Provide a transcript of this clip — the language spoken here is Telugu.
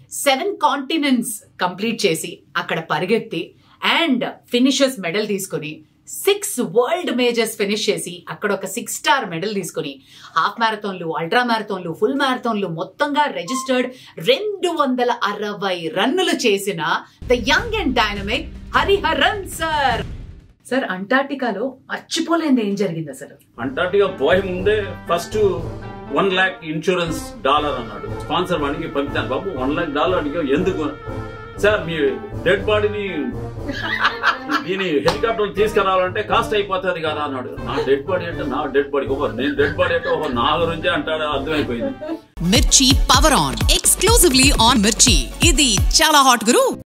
సెవెన్ కాంటినెంట్స్ కంప్లీట్ చేసి అక్కడ పరిగెత్తి అండ్ ఫినిషర్స్ మెడల్ తీసుకొని సిక్స్ వరల్డ్ మేజర్స్ ఫినిష్ చేసి అక్కడ ఒక సిక్స్ స్టార్ మెడల్ తీసుకొని హాఫ్ మ్యారథాన్లు అల్ట్రా మ్యారథాన్లు ఫుల్ మ్యారథాన్లు మొత్తంగా రిజిస్టర్డ్ రెండు వందల అరవై రన్నులు చేసిన the young and dynamic Hariharan sir sir అంటార్టికాలో మర్చిపోలేంది ఏం జరిగింది అసలు అంటార్టిగా పోయే ముందే first one lakh insurance dollar అన్నాడు స్పాన్సర్ వాడికి పంపించాను బాబు వన్ ల్యాక్ డాలర్ అడిగా ఎందుకు సార్ మీ డెడ్ బాడీని దీని హెలికాప్టర్ తీసుకురావాలంటే కాస్ట్ అయిపోతుంది కదా అన్నాడు నా డెడ్ బాడీ అంటే నా డెడ్ బాడీ ఓహో నేను డెడ్ బాడీ అంటే ఓహో నా గురించే అంటాడు అర్థమైపోయింది మిర్చి పవర్ ఆన్ ఎక్స్క్లూజివ్లీ ఆన్ మిర్చి ఇది చాలా హాట్ గురు